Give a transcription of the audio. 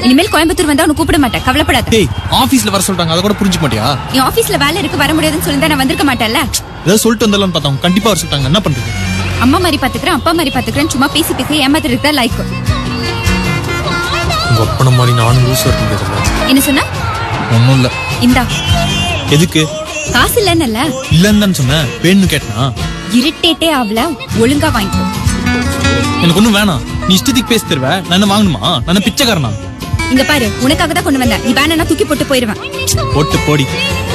இனிமேல் கோயம்புத்தூர் வந்தா உனக்கு கூப்பிட மாட்டேன் கவலைப்படாத டேய் ஆபீஸ்ல வர சொல்லிட்டாங்க அதை கூட புரிஞ்சுக்க மாட்டியா என் ஆபீஸ்ல வேலை இருக்கு வர முடியாதுன்னு சொல்லி நான் வந்திருக்க மாட்டேன்ல ஏதாவது சொல்லிட்டு வந்தாலும் பார்த்தா அவங்க கண்டிப்பா வர சொல்லிட்டாங்க என்ன பண்றது அம்மா மாதிரி பாத்துக்கிறேன் அப்பா மாதிரி பாத்துக்கிறேன் சும்மா பேசி பேசி ஏமாத்திட்டு இருக்கா லைக் உங்க அப்பன மாதிரி நானும் லூஸ் இருக்க முடியாது என்ன சொன்னா ஒன்றும் இல்ல இந்தா எதுக்கு காசு இல்லைன்னல்ல இல்லன்னு தானே சொன்னேன் வேணும்னு கேட்டனா இரிட்டேட்டே ஆகல ஒழுங்கா வாங்கிக்கோ எனக்கு ஒண்ணும் வேணாம் நீ இஷ்டத்துக்கு பேசி தருவ நான் என்ன வாங்கணுமா நான் என்ன பிச்சைக்காரனா இங்க பாரு உனக்காக தான் கொண்டு வந்தேன் நீ வேணா தூக்கி போட்டு போயிருவேன் போட்டு போடி